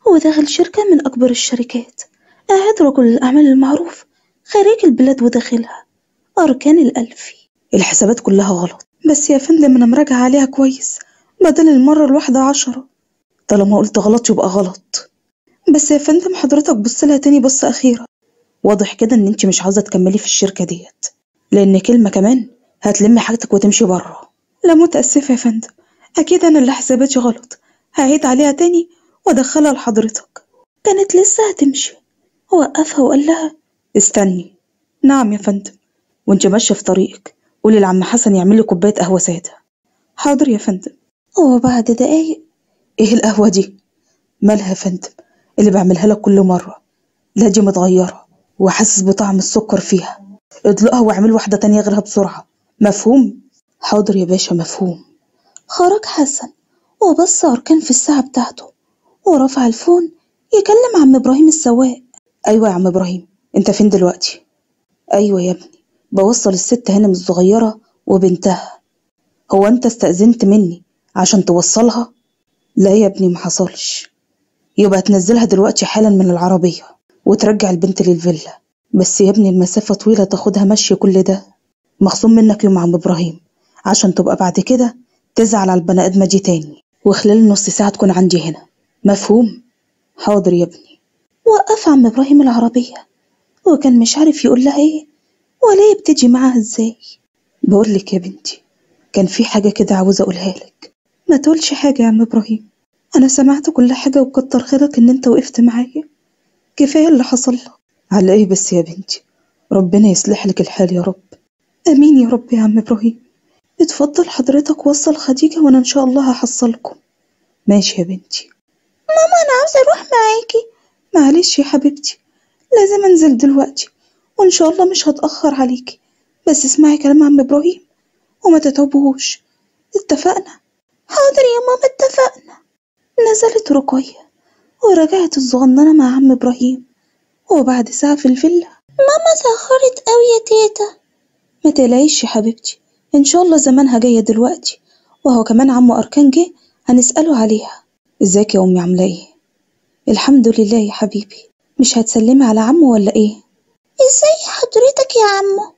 هو داخل شركة من أكبر الشركات قاعد رجل الأعمال المعروف خارج البلاد وداخلها أركان الألفي الحسابات كلها غلط بس يا فندم أنا مراجعة عليها كويس بدل المرة الواحدة عشرة طالما قلت غلط يبقى غلط بس يا فندم حضرتك بصلها تاني بصة أخيرة واضح كده إن انت مش عاوزة تكملي في الشركة ديت لأن كلمة كمان هتلمي حاجتك وتمشي بره لا متأسفة يا فندم أكيد أنا اللي حساباتي غلط هعيد عليها تاني وأدخلها لحضرتك كانت لسه هتمشي وقفها وقال لها استني نعم يا فندم وانت ماشية في طريقك قولي لعم حسن يعمل لي كوباية قهوة سادة حاضر يا فندم وبعد دقايق ايه القهوة دي مالها يا فندم اللي بعملها لك كل مرة لا دي متغيرة وحاسس بطعم السكر فيها اطلقها واعمل واحدة تانية غيرها بسرعة مفهوم حاضر يا باشا مفهوم خرج حسن وبص أركان في الساعة بتاعته ورفع الفون يكلم عم إبراهيم السواق أيوة يا عم إبراهيم أنت فين دلوقتي؟ أيوة يا ابني بوصل الست هانم الصغيرة وبنتها هو أنت استأذنت مني عشان توصلها؟ لا يا ابني ما حصلش يبقى تنزلها دلوقتي حالا من العربية وترجع البنت للفيلا بس يا ابني المسافة طويلة تاخدها مشي كل ده مخصوم منك يوم عم إبراهيم عشان تبقى بعد كده تزعل على البني آدمة دي تاني وخلال نص ساعة تكون عندي هنا مفهوم؟ حاضر يا ابني وقف عم إبراهيم العربية وكان مش عارف يقول لها إيه ولا يبتدي معاها إزاي بقول لك يا بنتي كان في حاجة كده عاوزة أقولها لك ما تقولش حاجة يا عم إبراهيم أنا سمعت كل حاجة وكتر خيرك إن أنت وقفت معايا كفاية اللي حصل لك على إيه بس يا بنتي ربنا يصلح لك الحال يا رب آمين يا رب يا عم إبراهيم اتفضل حضرتك وصل خديجة وأنا إن شاء الله هحصلكم ماشي يا بنتي ماما أنا عاوزة أروح معاكي معلش يا حبيبتي لازم أنزل دلوقتي وإن شاء الله مش هتأخر عليكي بس اسمعي كلام عم إبراهيم وما تتعبوش اتفقنا حاضر يا ماما اتفقنا نزلت رقية ورجعت الصغننة مع عم إبراهيم وبعد ساعة في الفيلا ماما اتأخرت أوي يا تيتا ما تقلقيش يا حبيبتي إن شاء الله زمانها جاية دلوقتي وهو كمان عمو أركان جه هنسأله عليها ازيك يا أمي عاملة ايه؟ الحمد لله يا حبيبي مش هتسلمي على عمو ولا ايه؟ ازاي حضرتك يا عمو؟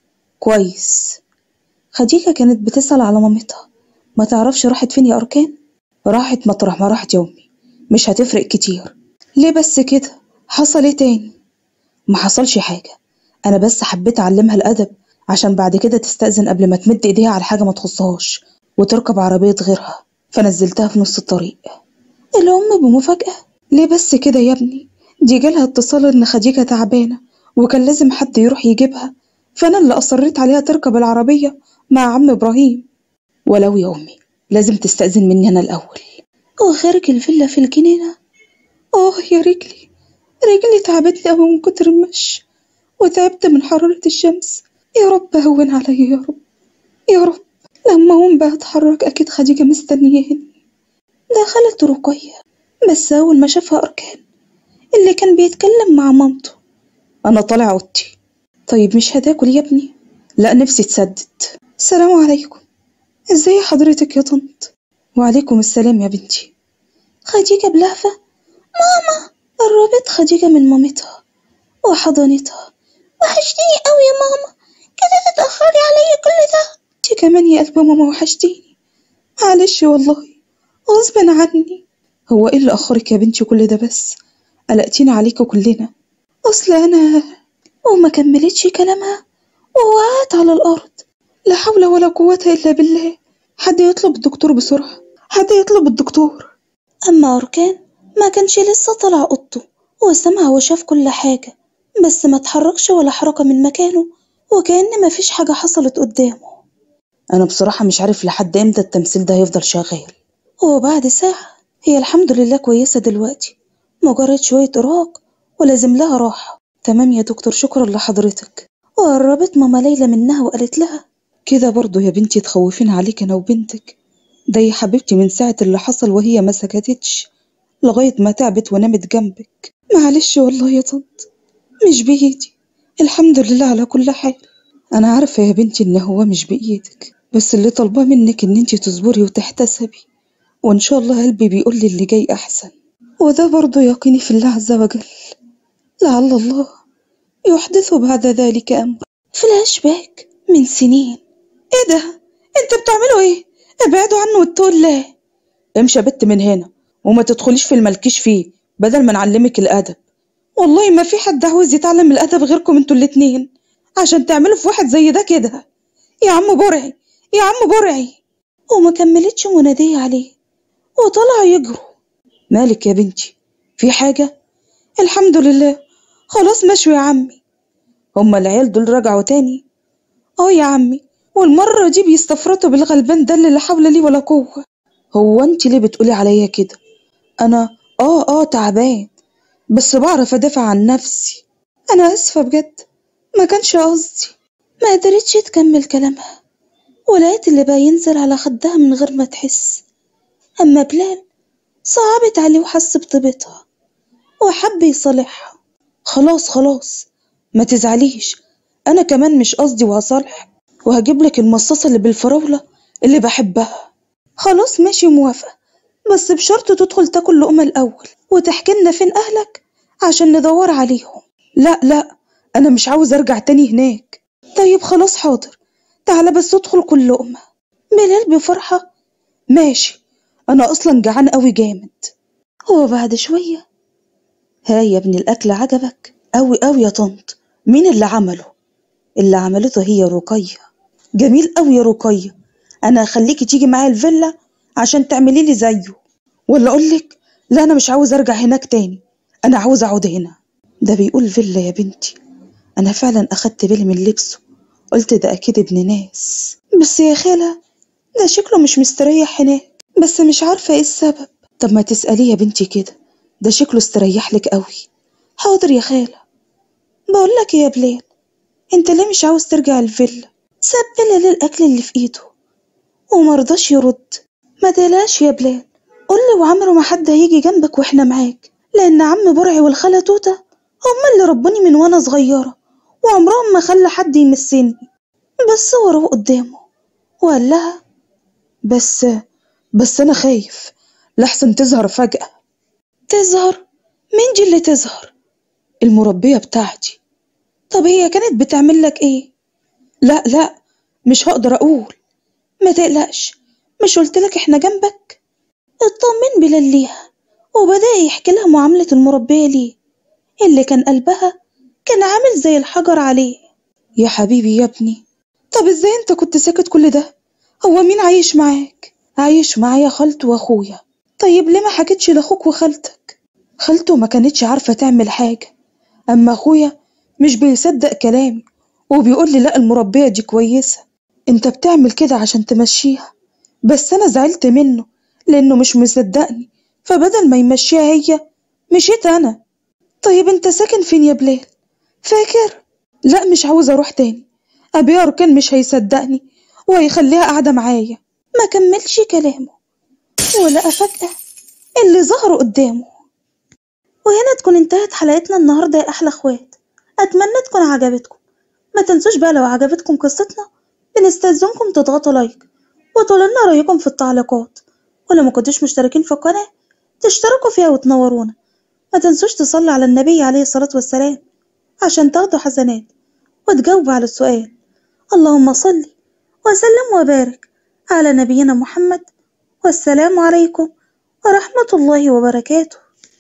كويس خديجة كانت بتسأل على مامتها ما تعرفش راحت فين يا أركان؟ راحت مطرح ما راحت يا أمي مش هتفرق كتير ليه بس كده؟ حصل ايه تاني؟ ما حصلش حاجة أنا بس حبيت أعلمها الأدب عشان بعد كده تستأذن قبل ما تمد إيديها على حاجة ما تخصهاش وتركب عربية غيرها فنزلتها في نص الطريق الأم بمفاجأة ليه بس كده يا ابني دي جالها اتصال إن خديجة تعبانة وكان لازم حد يروح يجيبها فأنا اللي أصريت عليها تركب العربية مع عم إبراهيم ولو يا أمي لازم تستأذن مني أنا الأول وخارج الفيلا في الجنينة آه يا رجلي رجلي تعبتني أوي من كتر المشي وتعبت من حرارة الشمس يا رب هون عليا يا رب يا رب لما أقوم بقى أتحرك أكيد خديجة مستنياني دخلت رقية بس أول ما شافها أركان اللي كان بيتكلم مع مامته أنا طالع أوضتي طيب مش هتاكل يا ابني لا نفسي تسدد السلام عليكم ازاي حضرتك يا طنط وعليكم السلام يا بنتي خديجة بلهفة ماما قربت خديجة من مامتها وحضنتها وحشتيني قوي يا ماما كده تتأخري عليا كل ده انتي كمان يا قلب ماما وحشتيني معلش والله غصب عني هو ايه اللي اخرك يا بنتي كل ده بس قلقتيني عليكوا كلنا اصل انا وما كملتش كلامها ووقعت على الارض لا حول ولا قوة الا بالله حد يطلب الدكتور بسرعة حد يطلب الدكتور اما اركان ما كانش لسه طلع اوضته وسمع وشاف كل حاجة بس ما اتحركش ولا حركة من مكانه وكأن مفيش حاجة حصلت قدامه أنا بصراحة مش عارف لحد إمتى التمثيل ده هيفضل شغال وبعد ساعة هي الحمد لله كويسة دلوقتي مجرد شوية إرهاق ولازم لها راحة تمام يا دكتور شكرا لحضرتك وقربت ماما ليلى منها وقالت لها كده برضو يا بنتي تخوفين عليك أنا وبنتك ده يا حبيبتي من ساعة اللي حصل وهي ما سكتتش لغاية ما تعبت ونامت جنبك معلش والله يا طنط مش بإيدي الحمد لله على كل حال أنا عارفة يا بنتي إن هو مش بإيدك بس اللي طالباه منك إن انتي تصبري وتحتسبي وإن شاء الله قلبي بيقولي اللي جاي أحسن وده برضو يقيني في الله عز وجل لعل الله يحدث بعد ذلك أمر فلاش باك من سنين ايه ده انت بتعملوا ايه ابعدوا عنه واتقوا الله امشي يا بت من هنا وما تدخليش في الملكيش فيه بدل ما نعلمك الادب والله ما في حد عاوز يتعلم الادب غيركم انتوا الاتنين عشان تعملوا في واحد زي ده كده يا عم برعي يا عم برعي وما كملتش منادية عليه وطلعوا يجروا مالك يا بنتي في حاجة الحمد لله خلاص مشوا يا عمي هما العيال دول رجعوا تاني اه يا عمي والمرة دي بيستفرطوا بالغلبان ده اللي لا حول لي ولا قوة هو انت ليه بتقولي عليا كده انا اه اه تعبان بس بعرف ادافع عن نفسي انا اسفة بجد ما كانش قصدي ما قدرتش تكمل كلامها ولقيت اللي بقى ينزل على خدها من غير ما تحس اما بلال صعبت عليه وحس بطيبتها وحب يصالحها خلاص خلاص ما تزعليش انا كمان مش قصدي وهصالح وهجيب لك المصاصة اللي بالفراولة اللي بحبها خلاص ماشي موافقة بس بشرط تدخل تاكل لقمة الأول وتحكي لنا فين أهلك عشان ندور عليهم لا لا أنا مش عاوز أرجع تاني هناك طيب خلاص حاضر تعالى بس ادخل كل لقمة بلال بفرحة ماشي أنا أصلا جعان قوي جامد وبعد شوية ها يا ابن الأكل عجبك قوي قوي يا طنط مين اللي عمله اللي عملته هي رقية جميل قوي يا رقية أنا هخليكي تيجي معايا الفيلا عشان تعملي لي زيه ولا أقول لك لا أنا مش عاوز أرجع هناك تاني أنا عاوز أقعد هنا ده بيقول فيلا يا بنتي أنا فعلا أخدت بالي من لبسه قلت ده أكيد ابن ناس بس يا خالة ده شكله مش مستريح هناك بس مش عارفة ايه السبب طب ما تسأليه يا بنتي كده ده شكله استريح لك قوي حاضر يا خالة بقول لك يا بلال انت ليه مش عاوز ترجع الفيلا ساب بلال الاكل اللي في ايده ومرضاش يرد ما تقلقش يا بلال قولي وعمره ما حد هيجي جنبك واحنا معاك لان عم برعي والخالة توتة هما اللي ربوني من وانا صغيرة وعمرهم ما خلى حد يمسني بس وراه قدامه وقال لها بس بس انا خايف لحسن تظهر فجأة تظهر مين دي اللي تظهر المربية بتاعتي طب هي كانت بتعمل لك ايه لا لا مش هقدر اقول ما تقلقش مش قلتلك احنا جنبك اطمن بلال ليها وبدأ يحكي لها معاملة المربية ليه اللي كان قلبها كان عامل زي الحجر عليه يا حبيبي يا ابني طب ازاي انت كنت ساكت كل ده هو مين عايش معاك عايش معايا خالته واخويا طيب ليه ما حكيتش لاخوك وخالتك خالته ما كانتش عارفة تعمل حاجة اما اخويا مش بيصدق كلامي وبيقول لي لا المربية دي كويسة انت بتعمل كده عشان تمشيها بس انا زعلت منه لانه مش مصدقني فبدل ما يمشيها هي مشيت انا طيب انت ساكن فين يا بلال فاكر لا مش عاوز اروح تاني ابي اركان مش هيصدقني وهيخليها قاعدة معايا ما كملش كلامه ولقى فجأة اللي ظهروا قدامه وهنا تكون انتهت حلقتنا النهاردة يا أحلى أخوات أتمنى تكون عجبتكم ما تنسوش بقى لو عجبتكم قصتنا بنستأذنكم تضغطوا لايك وتقولوا لنا رأيكم في التعليقات ولو ما كنتوش مشتركين في القناة تشتركوا فيها وتنورونا ما تنسوش تصلوا على النبي عليه الصلاة والسلام عشان تاخدوا حسنات وتجاوبوا على السؤال اللهم صل وسلم وبارك على نبينا محمد والسلام عليكم ورحمة الله وبركاته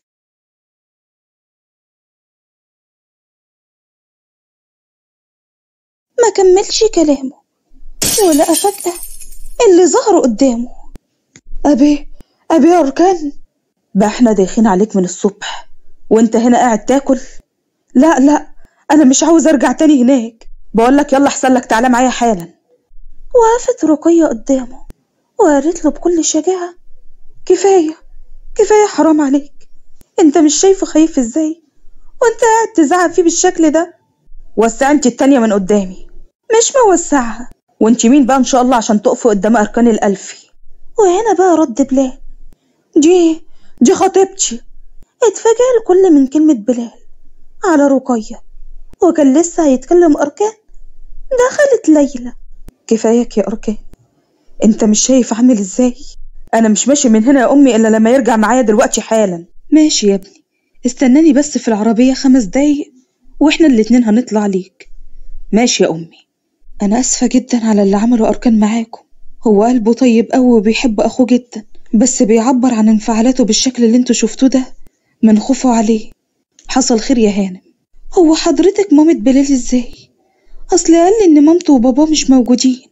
ما كملش كلامه ولقى فجأة اللي ظهروا قدامه أبي أبي أركان بقى احنا دايخين عليك من الصبح وانت هنا قاعد تاكل لا لا أنا مش عاوز أرجع تاني هناك بقولك يلا أحسن لك تعالى معايا حالا وقفت رقية قدامه وقالت له بكل شجاعة كفاية كفاية حرام عليك انت مش شايفه خايف ازاي وانت قاعد تزعق فيه بالشكل ده وسع انت التانية من قدامي مش موسعها وانت مين بقى ان شاء الله عشان تقفي قدام اركان الالفي وهنا بقى رد بلال دي دي خطيبتي اتفاجأ الكل من كلمة بلال على رقية وكان لسه هيتكلم أركان دخلت ليلى كفايك يا أركان انت مش شايف عامل ازاي انا مش ماشي من هنا يا امي الا لما يرجع معايا دلوقتي حالا ماشي يا ابني استناني بس في العربية خمس دقايق واحنا الاتنين هنطلع ليك ماشي يا أمي أنا آسفة جدا على اللي عمله أركان معاكم هو قلبه طيب أوي وبيحب أخوه جدا بس بيعبر عن انفعالاته بالشكل اللي انتوا شفتوه ده من خوفه عليه حصل خير يا هانم هو حضرتك مامة بلال ازاي أصل قال لي إن مامته وباباه مش موجودين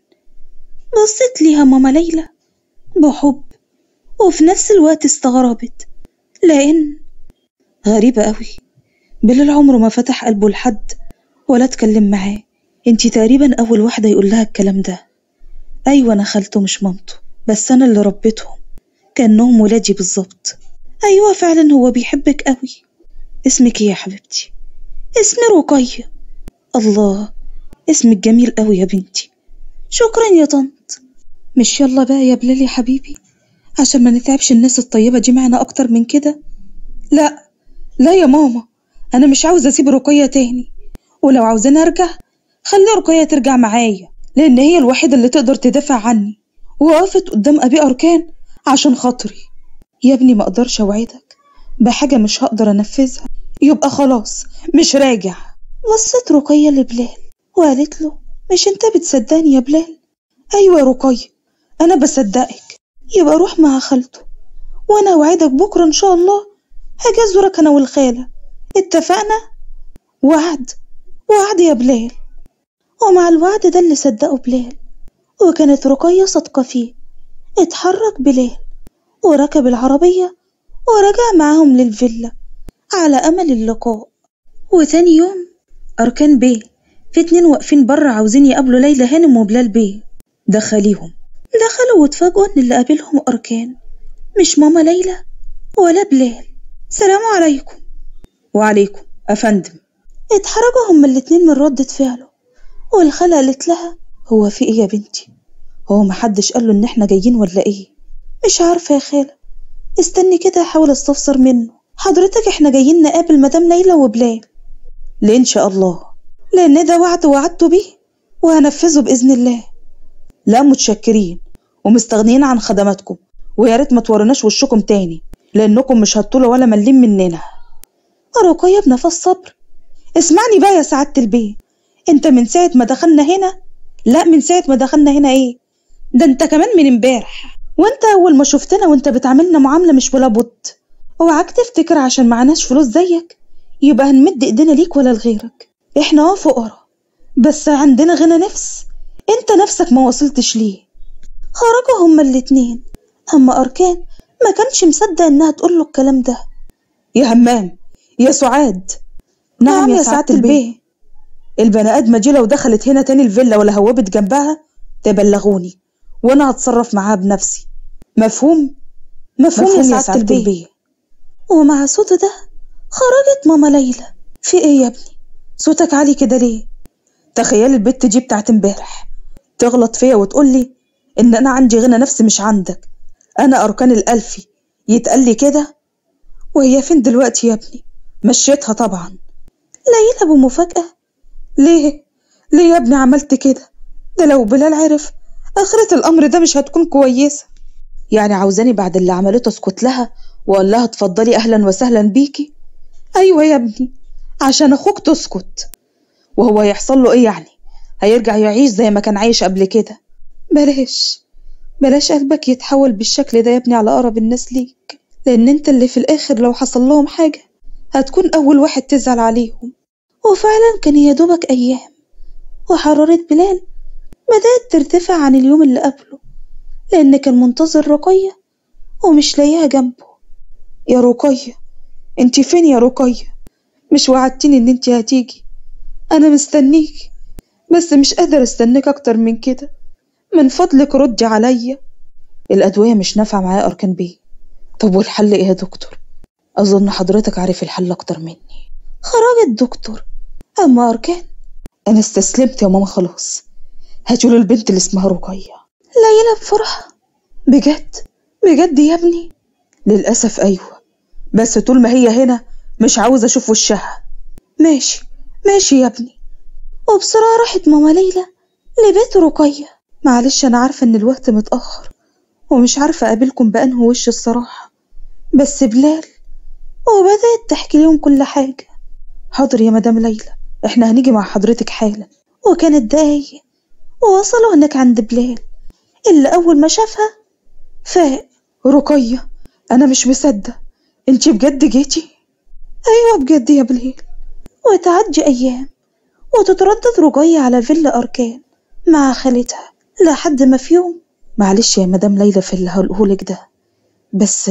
بصيت ليها ماما ليلى بحب وفي نفس الوقت استغربت لأن غريبة أوي بلال عمره ما فتح قلبه لحد ولا اتكلم معاه انتي تقريبا أول واحدة يقول لها الكلام ده أيوة أنا خالته مش مامته بس أنا اللي ربيتهم كأنهم ولادي بالظبط أيوة فعلا هو بيحبك أوي اسمك ايه يا حبيبتي اسمي رقية الله اسمك جميل أوي يا بنتي شكرا يا طنط مش يلا بقى يا بلال يا حبيبي عشان ما نتعبش الناس الطيبة دي معنا أكتر من كده لا لا يا ماما أنا مش عاوزة أسيب رقية تاني ولو عاوزاني أرجع خلي رقية ترجع معايا لأن هي الوحيدة اللي تقدر تدافع عني وقفت قدام أبي أركان عشان خاطري يا ابني ما أقدرش أوعدك بحاجة مش هقدر أنفذها يبقى خلاص مش راجع بصت رقية لبلال وقالت له مش انت بتصدقني يا بلال أيوة يا رقية أنا بصدقك يبقى روح مع خالته وأنا أوعدك بكرة إن شاء الله هاجي أزورك أنا والخالة اتفقنا؟ وعد وعد يا بلال ومع الوعد ده اللي صدقه بلال وكانت رقية صادقة فيه اتحرك بلال وركب العربية ورجع معاهم للفيلا على أمل اللقاء وتاني يوم أركان بيه في اتنين واقفين بره عاوزين يقابلوا ليلى هانم وبلال بيه دخليهم دخلوا واتفاجئوا إن اللي قابلهم أركان مش ماما ليلى ولا بلال سلام عليكم وعليكم أفندم اتحرجوا هما الاتنين من ردة فعله والخالة قالت لها هو في ايه يا بنتي هو محدش قاله ان احنا جايين ولا ايه مش عارفة يا خالة استني كده احاول استفسر منه حضرتك احنا جايين نقابل مدام ليلى وبلال ليه ان شاء الله لان ده وعد وعدته بيه وهنفذه باذن الله لا متشكرين ومستغنيين عن خدماتكم ويا ريت ما توروناش وشكم تاني لانكم مش هتطولوا ولا مليم مننا رقية بنفس صبر اسمعني بقى يا سعادة البيه انت من ساعة ما دخلنا هنا لا من ساعة ما دخلنا هنا ايه ده انت كمان من امبارح وانت اول ما شفتنا وانت بتعاملنا معاملة مش ولا بد اوعاك تفتكر عشان معناش فلوس زيك يبقى هنمد ايدينا ليك ولا لغيرك احنا اه فقراء بس عندنا غنى نفس انت نفسك ما وصلتش ليه خرجوا هما الاتنين اما اركان ما كانش مصدق انها تقول له الكلام ده يا همام يا سعاد نعم, يا سعادة البيه البني آدمة دي لو دخلت هنا تاني الفيلا ولا هوبت جنبها تبلغوني وأنا هتصرف معاها بنفسي مفهوم؟ مفهوم, مفهوم يا سعادة البيه. البيه ومع صوت ده خرجت ماما ليلى في ايه يا ابني؟ صوتك عالي كده ليه؟ تخيل البت دي بتاعت امبارح تغلط فيا وتقولي إن أنا عندي غنى نفس مش عندك أنا أركان الألفي يتقال لي كده وهي فين دلوقتي يا ابني؟ مشيتها طبعا ليلى بمفاجأة ليه؟ ليه يا ابني عملت كده؟ ده لو بلال عرف آخرة الأمر ده مش هتكون كويسة يعني عاوزاني بعد اللي عملته اسكت لها واقول لها اتفضلي أهلا وسهلا بيكي؟ أيوة يا ابني عشان أخوك تسكت وهو هيحصل له إيه يعني؟ هيرجع يعيش زي ما كان عايش قبل كده بلاش بلاش قلبك يتحول بالشكل ده يا ابني على أقرب الناس ليك لأن أنت اللي في الآخر لو حصل لهم حاجة هتكون أول واحد تزعل عليهم وفعلا كان يا دوبك أيام وحرارة بلال بدأت ترتفع عن اليوم اللي قبله لأن كان منتظر رقية ومش لاقيها جنبه يا رقية انتي فين يا رقية مش وعدتيني ان انتي هتيجي انا مستنيك بس مش قادر استناك اكتر من كده من فضلك ردي عليا الأدوية مش نافعة معايا أركان بيه طب والحل إيه يا دكتور؟ أظن حضرتك عارف الحل أكتر مني خرج الدكتور أما أركان أنا استسلمت يا ماما خلاص هاتوا البنت اللي اسمها رقية ليلى بفرحة بجد بجد يا ابني للأسف أيوة بس طول ما هي هنا مش عاوز أشوف وشها ماشي ماشي يا ابني وبسرعة راحت ماما ليلى لبيت رقية معلش أنا عارفة إن الوقت متأخر ومش عارفة أقابلكم بأنه وش الصراحة بس بلال وبدأت تحكي لهم كل حاجة حاضر يا مدام ليلى احنا هنيجي مع حضرتك حالا وكانت دقايق ووصلوا هناك عند بلال اللي أول ما شافها فاق رقية أنا مش مصدق انتي بجد جيتي أيوة بجد يا بلال وتعدي أيام وتتردد رقية على فيلا أركان مع خالتها لحد ما في يوم معلش يا مدام ليلى في اللي هقولهولك ده بس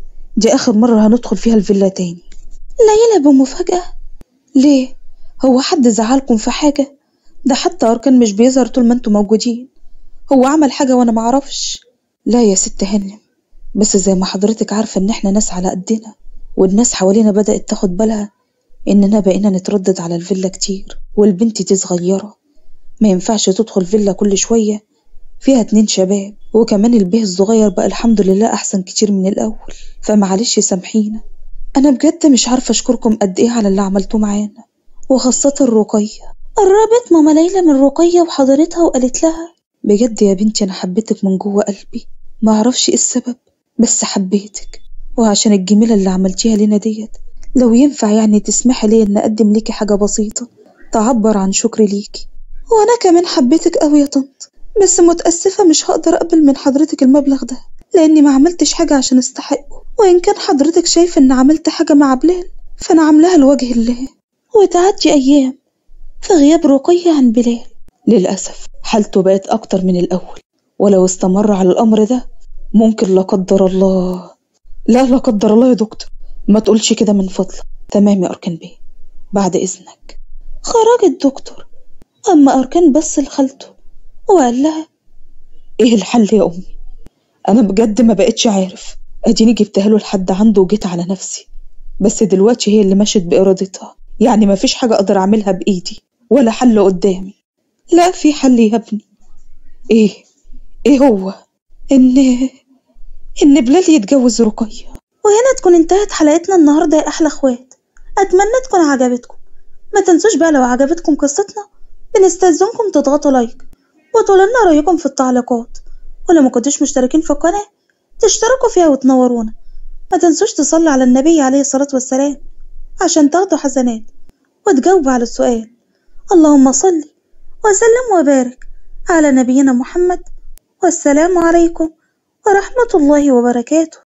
دي آخر مرة هندخل فيها الفيلا تاني ليلى بمفاجأة ليه؟ هو حد زعلكم في حاجة؟ ده حتى أركان مش بيظهر طول ما انتوا موجودين هو عمل حاجة وأنا معرفش لا يا ست هانم بس زي ما حضرتك عارفة إن إحنا ناس على قدنا والناس حوالينا بدأت تاخد بالها إننا بقينا نتردد على الفيلا كتير والبنت دي صغيرة ما ينفعش تدخل فيلا كل شوية فيها اتنين شباب وكمان البيه الصغير بقى الحمد لله أحسن كتير من الأول فمعلش سامحينا أنا بجد مش عارفة أشكركم قد إيه على اللي عملتوه معانا وخاصة الرقية قربت ماما ليلى من رقية وحضرتها وقالت لها بجد يا بنتي أنا حبيتك من جوه قلبي معرفش إيه السبب بس حبيتك وعشان الجميلة اللي عملتيها لنا ديت لو ينفع يعني تسمحي لي إن أقدم ليكي حاجة بسيطة تعبر عن شكري ليكي وأنا كمان حبيتك أوي يا طنط بس متأسفة مش هقدر أقبل من حضرتك المبلغ ده لأني ما عملتش حاجة عشان أستحقه وإن كان حضرتك شايفة إن عملت حاجة مع بلال فأنا عاملاها لوجه الله وتعدي أيام في غياب رقية عن بلال للأسف حالته بقت أكتر من الأول ولو استمر على الأمر ده ممكن لا قدر الله لا لا قدر الله يا دكتور ما تقولش كده من فضلك تمام يا أركان بيه بعد إذنك خرج الدكتور أما أركان بص لخالته وقال لها إيه الحل يا أمي أنا بجد ما بقتش عارف أديني جبتها له لحد عنده وجيت على نفسي بس دلوقتي هي اللي مشت بإرادتها يعني ما فيش حاجة أقدر أعملها بإيدي ولا حل قدامي لا في حل يا ابني إيه إيه هو إن إن بلال يتجوز رقية وهنا تكون انتهت حلقتنا النهاردة يا أحلى أخوات أتمنى تكون عجبتكم ما تنسوش بقى لو عجبتكم قصتنا بنستأذنكم تضغطوا لايك وتقولوا لنا رأيكم في التعليقات ولو ما كنتوش مشتركين في القناة تشتركوا فيها وتنورونا ما تنسوش تصلوا على النبي عليه الصلاة والسلام عشان تاخدوا حسنات وتجاوبوا على السؤال اللهم صل وسلم وبارك على نبينا محمد والسلام عليكم ورحمة الله وبركاته